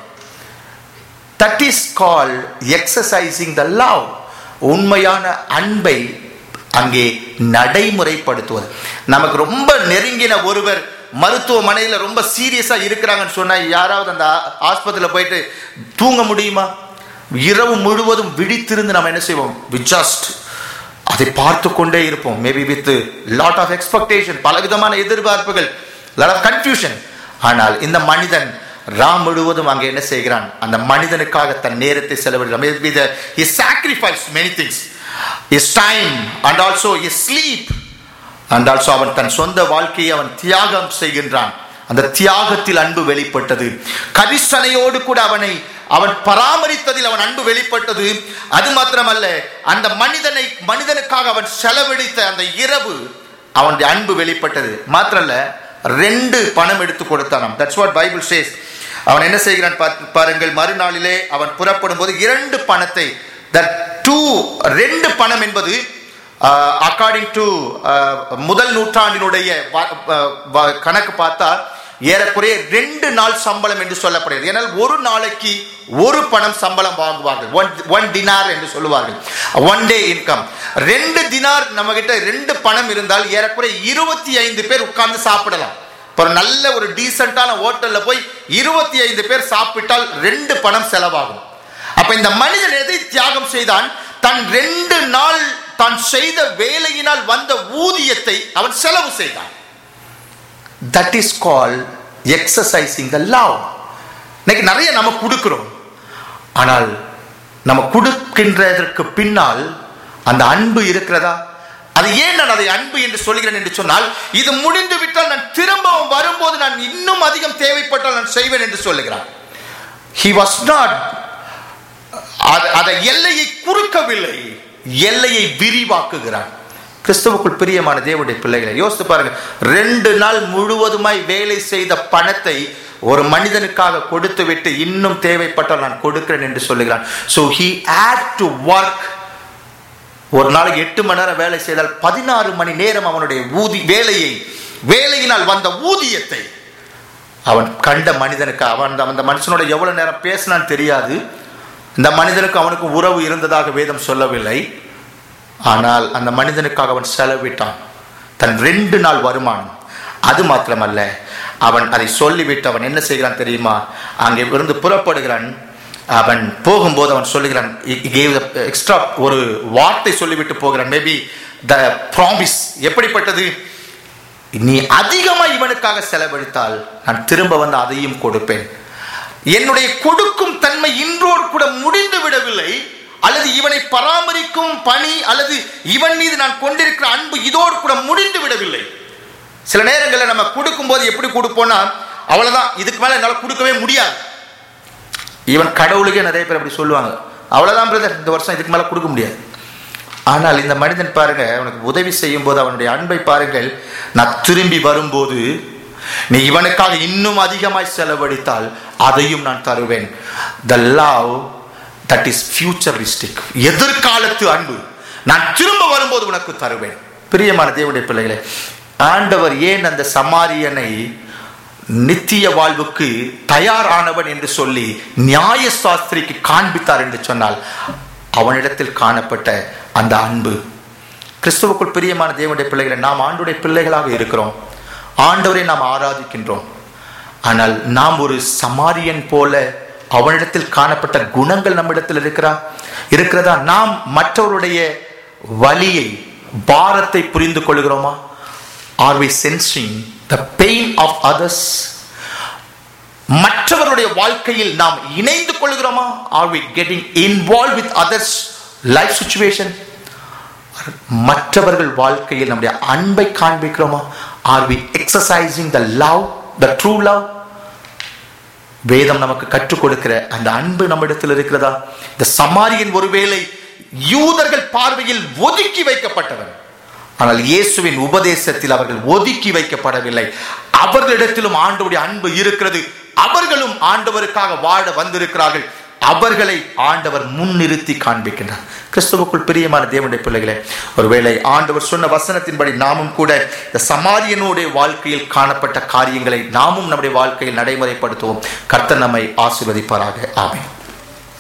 that is call exercising the love உண்மையான அன்பை அங்கே நடைமுறைப்படுத்துவது நமக்கு ரொம்ப நெருங்கின ஒருவர் மருத்துவமனையில் ரொம்ப சீரியஸா இருக்கிறாங்கன்னு சொன்னா யாராவது அந்த ஆ- ஆஸ்பத்திரியில போயிட்டு தூங்க முடியுமா இரவு முழுவதும் விழித்திருந்து நம்ம என்ன செய்வோம் வி ஜஸ்ட் அதை பார்த்து கொண்டே இருப்போம் maybe with lot of expectation பலவிதமான எதிர்பார்ப்புகள் லாட் ஆஃப் கன்ஃபியூஷன் ஆனால் இந்த மனிதன் ராம் முழுவதும் அங்கே என்ன செய்கிறான் அந்த மனிதனுக்காக தன் நேரத்தை செலவிடுகிறான் Maybe the- he sacrificed many things his time and also his sleep and also அவன் தன் சொந்த வாழ்க்கையை அவன் தியாகம் செய்கின்றான் அந்த தியாகத்தில் அன்பு வெளிப்பட்டது கரிசனையோடு கூட அவனை அவன் பராமரித்ததில் அவன் அன்பு வெளிப்பட்டது அது மாத்திரமல்ல அந்த மனிதனை மனிதனுக்காக அவன் செலவழித்த அந்த இரவு அவனுடைய அன்பு வெளிப்பட்டது மாத்திரல்ல ரெண்டு பணம் எடுத்து கொடுத்தான் தட்ஸ் வாட் பைபிள் சேஸ் அவன் என்ன செய்கிறான் பாத்து- பாருங்கள் மறுநாளிலே அவன் புறப்படும் போது இரண்டு பணத்தை தட் டூ ரெண்டு பணம் என்பது அக்கார்டிங் டு முதல் நூற்றாண்டினுடைய வ- வ- வ- கணக்கு பார்த்தா ஏறக்குறைய ரெண்டு நாள் சம்பளம் என்று சொல்லப்படுகிறது ஏனால் ஒரு நாளைக்கு ஒரு பணம் சம்பளம் வாங்குவார்கள் ஒன் ஒன் டினார் என்று சொல்லுவார்கள் ஒன் டே இன்கம் ரெண்டு தினார் நம்ம கிட்ட ரெண்டு பணம் இருந்தால் ஏறக்குறைய இருபத்தி ஐந்து பேர் உட்கார்ந்து சாப்பிடலாம் இப்போ ஒரு நல்ல ஒரு டீசென்டான ஹோட்டல்ல போய் இருபத்தி ஐந்து பேர் சாப்பிட்டால் ரெண்டு பணம் செலவாகும் அப்ப இந்த மனிதன் எதை தியாகம் செய்தான் தன் ரெண்டு நாள் தான் செய்த வேலையினால் வந்த ஊதியத்தை அவன் செலவு செய்தான் that is call exercising the love இன்னைக்கு நிறைய நம்ம கொடுக்கிறோம் ஆனால் நம்ம கொடுக்கின்றதற்கு பின்னால் அந்த அன்பு இருக்கிறதா அது ஏன் நான் அதை அன்பு என்று சொல்கிறேன் என்று சொன்னால் இது முடிந்து விட்டால் நான் திரும்பவும் வரும்போது நான் இன்னும் அதிகம் தேவைப்பட்டால் நான் செய்வேன் என்று சொல்லுகிறான் he was not அது- அதை எல்லையை குறுக்கவில்லை எல்லையை விரிவாக்குகிறான் கிறிஸ்துவுக்குள் பிரியமான தேவனுடைய பிள்ளைகளை யோசித்து பாருங்க ரெண்டு நாள் முழுவதுமாய் வேலை செய்த பணத்தை ஒரு மனிதனுக்காக கொடுத்து விட்டு இன்னும் தேவைப்பட்டால் நான் கொடுக்கிறேன் என்று சொல்லுகிறான் so he had to work ஒரு நாளைக்கு எட்டு மணி நேரம் வேலை செய்தால் பதினாறு மணி நேரம் அவனுடைய ஊதி வேலையை வேலையினால் வந்த ஊதியத்தை அவன் கண்ட மனிதனுக்கு அவன் அந்த- அந்த மனுஷனோட எவ்வளவு நேரம் பேசினான்னு தெரியாது இந்த மனிதனுக்கு அவனுக்கு உறவு இருந்ததாக வேதம் சொல்லவில்லை ஆனால் அந்த மனிதனுக்காக அவன் செலவிட்டான் தன் ரெண்டு நாள் வருமானம் அது மாத்திரமல்ல அவன் அதை சொல்லிவிட்டு அவன் என்ன செய்கிறான் தெரியுமா அங்கே இருந்து புறப்படுகிறான் அவன் போகும்போது அவன் சொல்லுகிறான் எக்ஸ்ட்ரா ஒரு வார்த்தை சொல்லிவிட்டு போகிறான் மேபி த ப்ராமிஸ் எப்படிப்பட்டது நீ அதிகமா இவனுக்காக செலவழித்தால் நான் திரும்ப வந்து அதையும் கொடுப்பேன் என்னுடைய கொடுக்கும் தன்மை இன்றோடு கூட முடிந்து விடவில்லை அல்லது இவனை பராமரிக்கும் பணி அல்லது இவன் மீது நான் கொண்டிருக்கிற அன்பு இதோடு கூட முடிந்து விடவில்லை சில நேரங்களில் நம்ம கொடுக்கும்போது எப்படி கொடுப்போம்னா அவ்வளவுதான் இதுக்கு மேல என்னால கொடுக்கவே முடியாது ஈவன் கடவுளுக்கே நிறைய பேர் அப்படி சொல்லுவாங்க அவ்வளவுதான் பிரதர் இந்த வருஷம் இதுக்கு மேல கொடுக்க முடியாது ஆனால் இந்த மனிதன் பாருங்க அவனுக்கு உதவி செய்யும் போது அவனுடைய அன்பை பாருங்கள் நான் திரும்பி வரும்போது நீ இவனுக்காக இன்னும் அதிகமாய் செலவழித்தால் அதையும் நான் தருவேன் the love that is futuristic எதிர்காலத்து அன்பு நான் திரும்ப வரும்போது உனக்கு தருவேன் பிரியமான தேவனுடைய பிள்ளைகளே ஆண்டவர் ஏன் அந்த சமாரியனை நித்திய வாழ்வுக்கு தயாரானவன் என்று சொல்லி நியாய சாஸ்திரிக்கு காண்பித்தார் என்று சொன்னால் அவனிடத்தில் காணப்பட்ட அந்த அன்பு கிறிஸ்துவுக்குள் பிரியமான தேவனுடைய பிள்ளைகளை நாம் ஆண்டுடைய பிள்ளைகளாக இருக்கிறோம் ஆண்டவரை நாம் ஆராதிக்கின்றோம் ஆனால் நாம் ஒரு சமாரியன் போல அவனிடத்தில் காணப்பட்ட குணங்கள் நம்மிடத்தில் இருக்கிறா இருக்கிறதா நாம் மற்றவருடைய வலியை பாரத்தை புரிந்து கொள்கிறோமா are we sensing the pain of others மற்றவருடைய வாழ்க்கையில் நாம் இணைந்து கொள்கிறோமா are we getting involve with others life situation மற்றவர்கள் வாழ்க்கையில் நம்முடைய அன்பை காண்பிக்கிறோமா are we exercising the love the true love வேதம் நமக்கு கற்றுக் கொடுக்கிற அந்த அன்பு நம்மிடத்தில் இருக்கிறதா இந்த சமாரியன் ஒருவேளை யூதர்கள் பார்வையில் ஒதுக்கி வைக்கப்பட்டவன் ஆனால் இயேசுவின் உபதேசத்தில் அவர்கள் ஒதுக்கி வைக்கப்படவில்லை அவர்களிடத்திலும் ஆண்டவருடைய அன்பு இருக்கிறது அவர்களும் ஆண்டவருக்காக வாழ வந்திருக்கிறார்கள் அவர்களை ஆண்டவர் முன்னிறுத்தி காண்பிக்கின்றார் கிறிஸ்துவுக்குள் பிரியமான தேவனுடைய பிள்ளைகளே ஒருவேளை ஆண்டவர் சொன்ன வசனத்தின்படி நாமும் கூட இந்த சமாரியனுடைய வாழ்க்கையில் காணப்பட்ட காரியங்களை நாமும் நம்முடைய வாழ்க்கையில் நடைமுறைப்படுத்துவோம் கர்த்தர் நம்மை ஆசீர்வதிப்பாராக ஆமென்